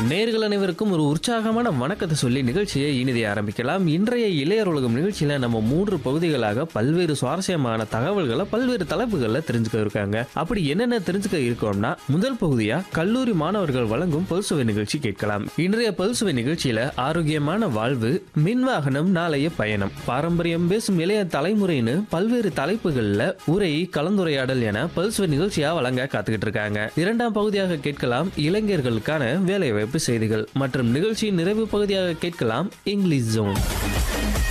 நேர்கள் அனைவருக்கும் ஒரு உற்சாகமான வணக்கத்தை சொல்லி நிகழ்ச்சியை இனிதே ஆரம்பிக்கலாம் இன்றைய இளையர் உலகம் நிகழ்ச்சியில நம்ம மூன்று பகுதிகளாக பல்வேறு சுவாரஸ்யமான தகவல்களை பல்வேறு தலைப்புகளில் தெரிஞ்சுக்க இருக்காங்க அப்படி என்னென்ன தெரிஞ்சுக்க இருக்கோம்னா முதல் பகுதியா கல்லூரி மாணவர்கள் வழங்கும் பல்சுவை நிகழ்ச்சி கேட்கலாம் இன்றைய பல்சுவை நிகழ்ச்சியில ஆரோக்கியமான வாழ்வு மின் வாகனம் நாளைய பயணம் பாரம்பரியம் பேசும் இளைய தலைமுறைன்னு பல்வேறு தலைப்புகள்ல உரை கலந்துரையாடல் என பல்சுவை நிகழ்ச்சியா வழங்க காத்துக்கிட்டு இருக்காங்க இரண்டாம் பகுதியாக கேட்கலாம் இளைஞர்களுக்கான வேலைவாய்ப்பு செய்திகள் மற்றும் நிகழ்ச்சியின் நிறைவு பகுதியாக கேட்கலாம் இங்கிலீஷ் ஜோன்